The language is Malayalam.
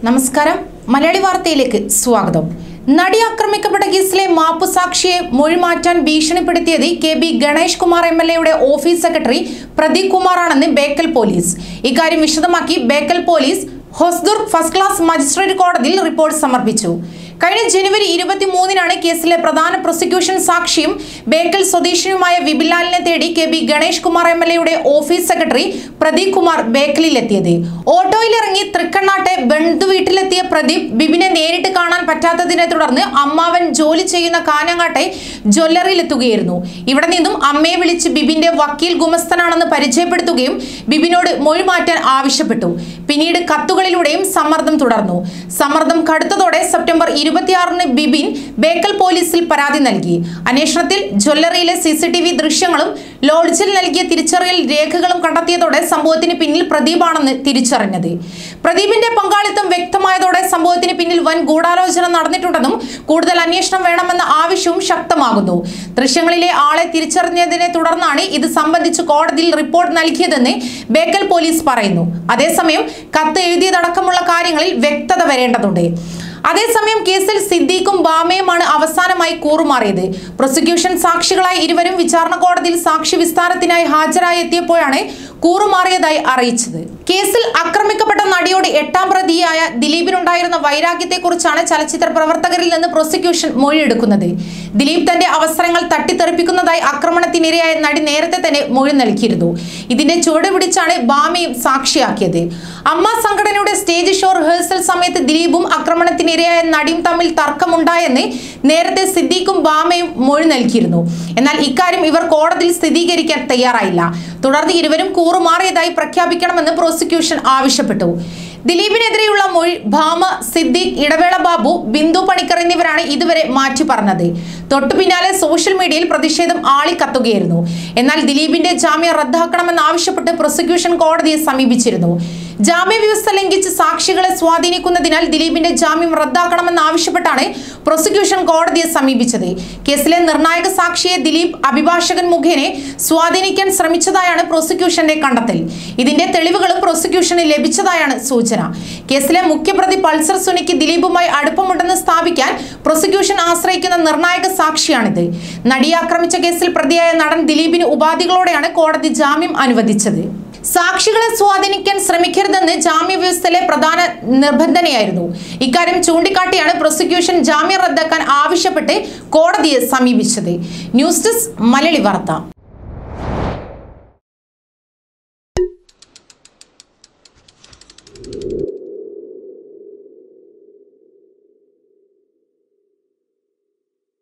നമസ്കാരം മലയാളി വാർത്തയിലേക്ക് സ്വാഗതം നടി ആക്രമിക്കപ്പെട്ട കേസിലെ മാപ്പുസാക്ഷിയെ മൊഴിമാറ്റാൻ ഭീഷണിപ്പെടുത്തിയത് K B Ganesh Kumar M L എയുടെ ഓഫീസ് സെക്രട്ടറി പ്രദീപ് കുമാറാണെന്ന് ബേക്കൽ പോലീസ് ഇക്കാര്യം വിശദമാക്കി Bekal police Hosdurg first class magistrate കോടതിയിൽ റിപ്പോർട്ട് സമർപ്പിച്ചു കഴിഞ്ഞ ജനുവരി ഇരുപത്തി മൂന്നിനാണ് കേസിലെ പ്രധാന പ്രോസിക്യൂഷൻ സാക്ഷിയും ബേക്കൽ സ്വദേശിയുമായ വിപിൻലാലിനെ തേടി K B Ganesh Kumar M L എയുടെ ഓഫീസ് സെക്രട്ടറി പ്രദീപ് കുമാർ ബേക്കലിലെത്തിയത് ഓട്ടോയിലിറങ്ങി തൃക്കണ്ണാട്ടെ ബന്ധു വീട്ടിലെത്തിയ പ്രദീപ് ബിബിനെ നേരിട്ട് കാണാൻ പറ്റാത്തതിനെ തുടർന്ന് അമ്മാവൻ ജോലി ചെയ്യുന്ന കാഞ്ഞങ്ങാട്ടെ ജ്വല്ലറിയിലെത്തുകയായിരുന്നു ഇവിടെ നിന്നും അമ്മയെ വിളിച്ച് ബിബിന്റെ വക്കീൽ ഗുമസ്തനാണെന്ന് പരിചയപ്പെടുത്തുകയും ബിബിനോട് മൊഴി മാറ്റാൻ ആവശ്യപ്പെട്ടു പിന്നീട് കത്തുകളിലൂടെയും സമ്മർദ്ദം തുടർന്നു സമ്മർദ്ദം കടുത്തതോടെ സെപ്റ്റംബർ ഇരുപത്തിയാറിന് ബിബിൻ ബേക്കൽ പോലീസിൽ പരാതി നൽകി അന്വേഷണത്തിൽ ജ്വല്ലറിയിലെ സി സി ടി വി ദൃശ്യങ്ങളും ലോഡ്ജിൽ നൽകിയ തിരിച്ചറിയൽ രേഖകളും കണ്ടെത്തിയതോടെ സംഭവത്തിന് പിന്നിൽ പ്രദീപാണെന്ന് തിരിച്ചറിഞ്ഞത് പ്രദീപിന്റെ പങ്കാളിത്തം വ്യക്തമായതോടെ സംഭവത്തിന് പിന്നിൽ വൻ ഗൂഢാലോചന നടന്നിട്ടുണ്ടെന്നും കൂടുതൽ അന്വേഷണം വേണമെന്ന ആവശ്യവും ശക്തമാകുന്നു ദൃശ്യങ്ങളിലെ ആളെ തിരിച്ചറിഞ്ഞതിനെ തുടർന്നാണ് ഇത് സംബന്ധിച്ച് കോടതിയിൽ റിപ്പോർട്ട് നൽകിയതെന്ന് ബേക്കൽ പോലീസ് പറയുന്നു അതേസമയം കത്ത് എഴുതിയതടക്കമുള്ള കാര്യങ്ങളിൽ വ്യക്തത വരേണ്ടതുണ്ട് അതേസമയം കേസിൽ സിദ്ദീഖും ബാമയുമാണ് അവസാനമായി കൂറുമാറിയത് പ്രോസിക്യൂഷൻ സാക്ഷികളായി ഇരുവരും വിചാരണ കോടതിയിൽ സാക്ഷി വിസ്താരത്തിനായി ഹാജരായി എത്തിയപ്പോഴാണ് കൂറുമാറിയതായി അറിയിച്ചത് കേസിൽ ആക്രമിക്കപ്പെട്ട നടിയോട് എട്ടാം പ്രതിയായ ദിലീപിനുണ്ടായിരുന്ന വൈരാഗ്യത്തെക്കുറിച്ചാണ് ചലച്ചിത്ര പ്രവർത്തകരിൽ നിന്ന് പ്രോസിക്യൂഷൻ മൊഴിയെടുക്കുന്നത് ദിലീപ് തന്റെ അവസരങ്ങൾ തട്ടിത്തെറിപ്പിക്കുന്നതായി ആക്രമണത്തിനിരയായ നടി നേരത്തെ തന്നെ മൊഴി നൽകിയിരുന്നു ഇതിന്റെ ചുവട് പിടിച്ചാണ് ബാമയും സാക്ഷിയാക്കിയത് അമ്മ സംഘടനയുടെ സ്റ്റേജ് ഷോ റിഹേഴ്സൽ സമയത്ത് ദിലീപും ആക്രമണത്തിനിരയായ നടിയും തമ്മിൽ തർക്കമുണ്ടായെന്ന് നേരത്തെ സിദ്ദീഖും ബാമയും മൊഴി നൽകിയിരുന്നു എന്നാൽ ഇക്കാര്യം ഇവർ കോടതിയിൽ സ്ഥിരീകരിക്കാൻ തയ്യാറായില്ല തുടർന്ന് ഇരുവരും കൂറുമാറിയതായി പ്രഖ്യാപിക്കണമെന്ന് പ്രോസിക്യൂഷൻ ആവശ്യപ്പെട്ടു ദിലീപിനെതിരെയുള്ള മൊഴി ഭാമ സിദ്ദീഖ് ഇടവേള ബാബു ബിന്ദു പണിക്കർ എന്നിവരാണ് ഇതുവരെ മാറ്റി പറഞ്ഞത് തൊട്ടു പിന്നാലെ സോഷ്യൽ മീഡിയയിൽ പ്രതിഷേധം ആളിക്കത്തുകയായിരുന്നു എന്നാൽ ദിലീപിന്റെ ജാമ്യം റദ്ദാക്കണമെന്നാവശ്യപ്പെട്ട് പ്രോസിക്യൂഷൻ കോടതിയെ സമീപിച്ചിരുന്നു ജാമ്യ വ്യവസ്ഥ ലംഘിച്ച് സാക്ഷികളെ സ്വാധീനിക്കുന്നതിനാൽ ദിലീപിന്റെ ജാമ്യം റദ്ദാക്കണമെന്നാവശ്യപ്പെട്ടാണ് പ്രോസിക്യൂഷൻ കോടതിയെ സമീപിച്ചത് കേസിലെ നിർണായക സാക്ഷിയെ ദിലീപ് അഭിഭാഷകൻ മുഖേന സ്വാധീനിക്കാൻ ശ്രമിച്ചതായാണ് പ്രോസിക്യൂഷന്റെ കണ്ടെത്തൽ ഇതിന്റെ തെളിവുകളും പ്രോസിക്യൂഷന് ലഭിച്ചതായാണ് സൂചന കേസിലെ മുഖ്യപ്രതി പൾസർ സുനിക്ക് ദിലീപുമായി അടുപ്പമുണ്ടെന്ന് സ്ഥാപിക്കാൻ പ്രോസിക്യൂഷൻ ആശ്രയിക്കുന്ന നിർണായക സാക്ഷിയാണിത് നടിയെ ആക്രമിച്ച കേസിൽ പ്രതിയായ നടൻ ദിലീപിന് ഉപാധികളോടെയാണ് കോടതി ജാമ്യം അനുവദിച്ചത് സാക്ഷികളെ സ്വാധീനിക്കാൻ ശ്രമിക്കരുതെന്ന് ജാമ്യ വ്യവസ്ഥയിലെ പ്രധാന നിർബന്ധനയായിരുന്നു ഇക്കാര്യം ചൂണ്ടിക്കാട്ടിയാണ് പ്രോസിക്യൂഷൻ ജാമ്യം റദ്ദാക്കാൻ ആവശ്യപ്പെട്ട് കോടതിയെ സമീപിച്ചത് ന്യൂസ് ഡെസ്ക് മലയാളി വാർത്ത